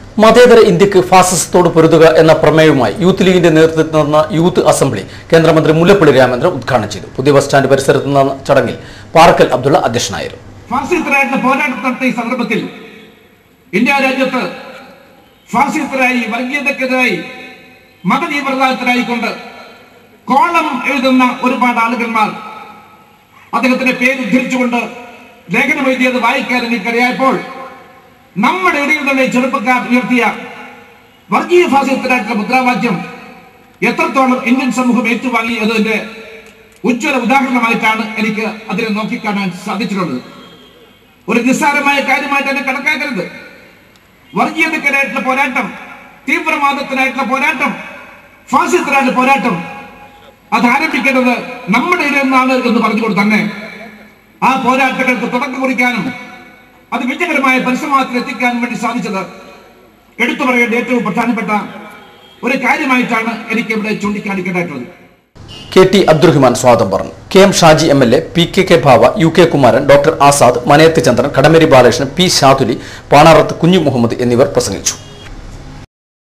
മതേതര ഇന്ത്യക്ക് ഫാസിസത്തോട് പൊരുതുക എന്ന പ്രമേയവുമായി യൂത്ത് ലീഗിന്റെ നേതൃത്വത്തിൽ നടന്ന യൂത്ത് അസംബ്ലി കേന്ദ്രമന്ത്രി മുല്ലപ്പള്ളി രാമേന്ദ്രൻ ഉദ്ഘാടനം ചെയ്തു പുതിയ ബസ് സ്റ്റാൻഡ് പരിസരത്ത് നടന്ന ചടങ്ങിൽ പാറക്കൽ അബ്ദുള്ള അധ്യക്ഷനായിരുന്നു ഫാസിസ്റ്റരായിട്ടുള്ള പോരാട്ടം നടത്തിയ ഈ സന്ദർഭത്തിൽ ഇന്ത്യ രാജ്യത്ത് ഫാസിസ്റ്റരായി വർഗീയതക്കെതിരായി മതതീവ്രതാത്തിനായിക്കൊണ്ട് കോളം എഴുതുന്ന ഒരുപാട് ആളുകന്മാർ അദ്ദേഹത്തിന്റെ പേര് ഉദ്ധരിച്ചുകൊണ്ട് ലേഖനം എഴുതിയത് വായിക്കാൻ എനിക്കറിയായപ്പോൾ നമ്മുടെ ഇടയിൽ തന്നെ ഈ ചെറുപ്പക്കാർ ഉയർത്തിയ വർഗീയ ഫാസിസ്റ്റരായിട്ടുള്ള മുദ്രാവാക്യം എത്രത്തോളം ഇന്ത്യൻ സമൂഹം ഏറ്റുവാങ്ങി എന്നതിന്റെ ഉജ്ജ്വല ഉദാഹരണമായിട്ടാണ് എനിക്ക് അതിനെ നോക്കിക്കാണാൻ സാധിച്ചിട്ടുള്ളത് ഒരു നിസ്സാരമായ കാര്യമായിട്ട് തന്നെ കണക്കാക്കരുത് വർഗീയതക്കെതിരായിട്ടുള്ള പോരാട്ടം തീവ്രവാദത്തിനായിട്ടുള്ള പോരാട്ടം ഫാസിസ്റ്റരായിട്ടുള്ള പോരാട്ടം അത് ആരംഭിക്കേണ്ടത് നമ്മുടെ ഇടയിൽ നിന്നാണ് എന്ന് പറഞ്ഞുകൊണ്ട് തന്നെ ആ പോരാട്ടങ്ങൾക്ക് തുടക്കം കുറിക്കാനും അത് വിജയകരമായ പരിശ്രമത്തിൽ എത്തിക്കാനും വേണ്ടി സാധിച്ചത് എടുത്തു പറയേണ്ട ഏറ്റവും പ്രധാനപ്പെട്ട ഒരു കാര്യമായിട്ടാണ് എനിക്ക് ഇവിടെ ചൂണ്ടിക്കാണിക്കേണ്ടതായിട്ടുള്ളത് കെ ടി അബ്ദുറഹിമാൻ സ്വാഗതം പറഞ്ഞു K M Shaji M L A P K K Bava U K Kumaran doctor Azad Manayath Chandran Kadameri Balakrishnan P Shaduli Panarath Kunhu Muhammad എന്നിവർ പ്രസംഗിച്ചു